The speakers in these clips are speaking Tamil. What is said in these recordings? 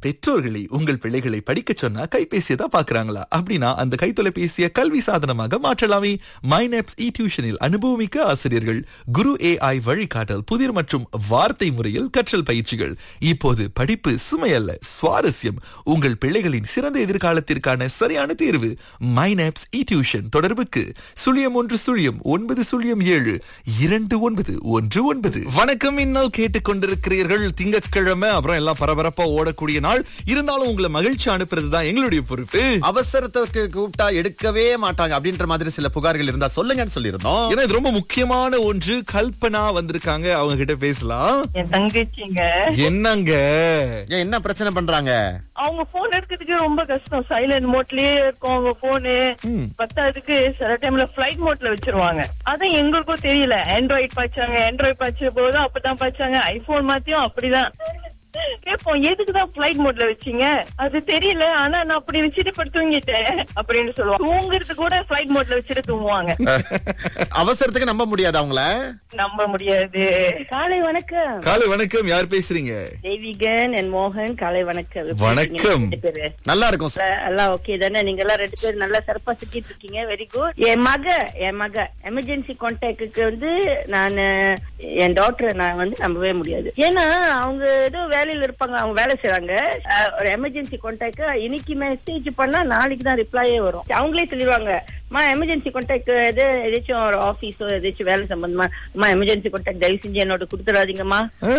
பெற்றோர்களை உங்கள் பிள்ளைகளை படிக்க சொன்னா கைபேசியை தான் பாக்குறாங்களா அப்படின்னா அந்த கைத்தொலைபேசியை கல்வி சாதனமாக மாற்றலாமே மைனப்ஸ் இ டியூஷனில் அனுபவமிக்க ஆசிரியர்கள் குரு ஏஐ வழிகாட்டல் புதிர் மற்றும் வார்த்தை முறையில் கற்றல் பயிற்சிகள் இப்போது படிப்பு சுமையல்ல சுவாரஸ்யம் உங்கள் பிள்ளைகளின் சிறந்த எதிர்காலத்திற்கான சரியான தேர்வு மைனப்ஸ் இ டியூஷன் தொடர்புக்கு சுழியம் ஒன்று சுழியம் ஒன்பது சுழியம் ஏழு இரண்டு ஒன்பது ஒன்று ஒன்பது வணக்கம் இன்னல் கேட்டுக்கொண்டிருக்கிறீர்கள் திங்கட்கிழமை அப்புறம் எல்லாம் பரபரப்பா ஓடக்கூடிய நாள் இருந்தாலும் உங்களை மகிழ்ச்சி அனுப்புறது தான் எங்களுடைய பொறுப்பு அவசரத்துக்கு கூப்பிட்டா எடுக்கவே மாட்டாங்க அப்படின்ற மாதிரி சில புகார்கள் இருந்தா சொல்லுங்கன்னு சொல்லியிருந்தோம் ஏன்னா இது ரொம்ப முக்கியமான ஒன்று கல்பனா வந்திருக்காங்க அவங்க கிட்ட பேசலாம் என் தங்கச்சிங்க என்னங்க ஏன் என்ன பிரச்சனை பண்றாங்க அவங்க போன் எடுக்கிறதுக்கு ரொம்ப கஷ்டம் சைலண்ட் மோட்லயே இருக்கும் அவங்க போனு பத்தாவதுக்கு சில டைம்ல பிளைட் மோட்ல வச்சிருவாங்க அதான் எங்களுக்கும் தெரியல ஆண்ட்ராய்ட் பாய்ச்சாங்க ஆண்ட்ராய்ட் பாய்ச்ச போதும் அப்பதான் பாய்ச்சாங்க ஐபோன் மாத்தியும் அப்படிதான் கேப்போம் எதுக்குதான் பிளைட் மோட்ல வச்சீங்க அது தெரியல ஆனா நான் அப்படி வச்சுட்டு படுத்து தூங்கிட்டேன் அப்படின்னு சொல்லுவாங்க தூங்குறது கூட பிளைட் மோட்ல வச்சுட்டு தூங்குவாங்க அவசரத்துக்கு நம்ப முடியாது அவங்கள நம்ப முடியாது காலை வணக்கம் காலை வணக்கம் யார் பேசுறீங்க தேவிகன் அண்ட் மோகன் காலை வணக்கம் எப்படி வணக்கம். இருக்கீங்க ரெண்டு பேரு? நல்லா இருக்கும் எல்லாம் ஓகே தானே நீங்க எல்லாம் ரெண்டு பேரும் நல்லா சிறப்பா சுத்திட்டு இருக்கீங்க வெரி குட் என் மக என் மக எமர்ஜென்சி கான்டாக்டுக்கு வந்து நான் என் டாக்டரை நான் வந்து நம்பவே முடியாது ஏன்னா அவங்க ஏதோ வேலையில இருப்பாங்க அவங்க வேலை செய்றாங்க அஹ், ஒரு எமர்ஜென்சி கான்டாக்ட் இன்னைக்கு மெசேஜ் பண்ணா நாளைக்கு தான் ரிப்ளையே வரும் அவங்களே சொல்லிடுவாங்க அம்மா எமர்ஜென்சி கான்டாக்ட் எது ஏதாச்சும் ஒரு ஆபீஸோ ஏதாச்சும் வேலை சம்பந்தமா அம்மா எமர்ஜென்சி கான்டாக்ட் தயவு செஞ்சு என்னோட கொடுத்துடாதீங்கம்மா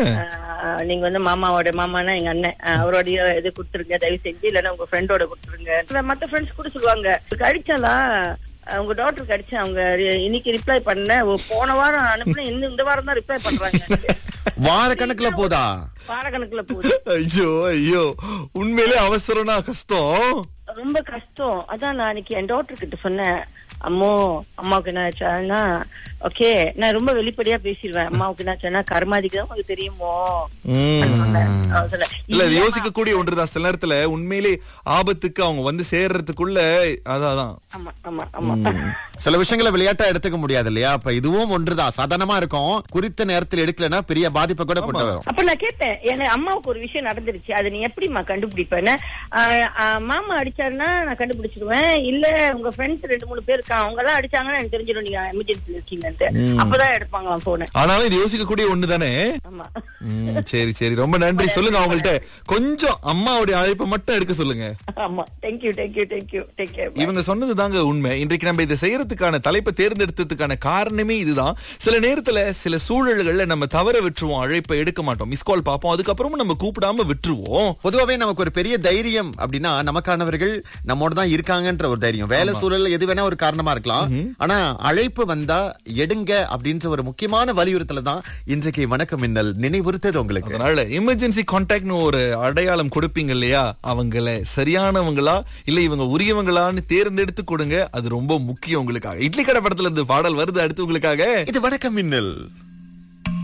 ஆஹ் நீங்க வந்து மாமாவோட மாமானா எங்க அண்ணன் ஆஹ் அவரோடைய இது கொடுத்துருங்க தயவு செஞ்சு இல்லைன்னா உங்க ஃப்ரெண்டோட கொடுத்துருங்க இல்ல மத்த ஃப்ரெண்ட்ஸ் கூட சொல்லுவாங்க உங்களுக்கு அடிச்சாலா ஆஹ் உங்க டாக்டருக்கு அடிச்சேன் அவங்க ரி- இன்னைக்கு ரிப்ளை பண்ண ஓ, போன வாரம் அனுப்புன இந்த இந்த வாரம் தான் ரிப்ளை பண்றாங்க வார கணக்குல போதா வாரக்கணக்குல போகுது ஐயோ ஐயோ உண்மையிலே அவசரம்னா கஷ்டம் ரொம்ப கஷ்டம் அதான் நான் அன்னைக்கு என் டாக்டர் கிட்ட சொன்னேன் அம்மோ அம்மாவுக்கு என்ன ஆச்சான்னா ஓகே நான் ரொம்ப வெளிப்படையா பேசிடுவேன் அம்மாவுக்கு என்ன ஆச்சான்னா கர்மாதிக்கு தான் உங்களுக்கு தெரியுமோ உம். சொன்னேன். அவன் சொன்னேன், இல்ல இது இல்லம்மா. யோசிக்கக்கூடிய ஒன்றுதான் சில நேரத்துல உண்மையிலே ஆபத்துக்கு அவங்க வந்து சேர்றதுக்குள்ள அதான் அதான். ஆமா ஆமா ஆமா சில விஷயங்களை விளையாட்டா எடுத்துக்க முடியாது இல்லையா அப்ப இதுவும் ஒன்றுதான் சாதாரணமா இருக்கும் குறித்த நேரத்தில் எடுக்கலன்னா பெரிய பாதிப்பை கூட கொண்டு வரும் அப்ப நான் கேட்டேன் என் அம்மாவுக்கு ஒரு விஷயம் நடந்துருச்சு அதை நீ எப்படிம்மா கண்டுபிடிப்பேன்னு ஆஹ் ஆஹ் மாமா அடிச்சாருன்னா நான் கண்டுபிடிச்சிடுவேன் இல்ல உங்க ஃப்ரெண்ட்ஸ் ரெண்டு மூணு பேர் இருக்காங்க அவங்க எல்லாம் அடிச்சாங்கன்னா எனக்கு தெரிஞ்சிடும் நீங்க எமர்ஜென்சில இருக்கீங்கன்ட்டு அப்பதான் எடுப்பாங்களாம் போன ஆனாலும் இது யோசிக்கக்கூடிய ஒண்ணுதானே ஆமா உம், சரி சரி ரொம்ப நன்றி சொல்லுங்க அவங்கள்ட்ட கொஞ்சம் அம்மாவுடைய அழைப்பை மட்டும் எடுக்க சொல்லுங்க ஆமா thank you thank you thank you take care இவங்க சொன்னது தாங்க உண்மை இன்றைக்கு நம்ம இதை செய்யறதுக்கான தலைப்பை தேர்ந்தெடுத்ததுக்கான காரணமே இதுதான் சில நேரத்துல சில சூழல்கள்ல நம்ம தவற விட்டுருவோம் அழைப்பை எடுக்க மாட்டோம் மிஸ் கால் பார்ப்போம் அதுக்கப்புறமும் நம்ம கூப்பிடாம விட்டுருவோம் பொதுவாவே நமக்கு ஒரு பெரிய தைரியம் அப்படின்னா நமக்கானவர்கள் நம்மோட தான் இருக்காங்கன்ற ஒரு தைரியம் வேலை சூழல் எது வேணா ஒரு காரணமா இருக்கலாம் ஆனா அழைப்பு வந்தா எடுங்க அப்படின்ற ஒரு முக்கியமான வலியுறுத்தல தான் இன்றைக்கு வணக்கம் மின்னல் நினைவுறுத்தது உங்களுக்கு அதனால எமர்ஜென்சி கான்டாக்ட்னு ஒரு அடையாளம் கொடுப்பீங்க இல்லையா அவங்கள சரியானவங்களா இல்ல இவங்க உரியவங்களான்னு தேர்ந்தெடுத்து கொடுங்க அது ரொம்ப முக்கியம் உங்களுக்காக இட்லி கடை படத்துல இருந்து பாடல் வருது அடுத்து உங்களுக்காக இது வணக்கம் மின்னல்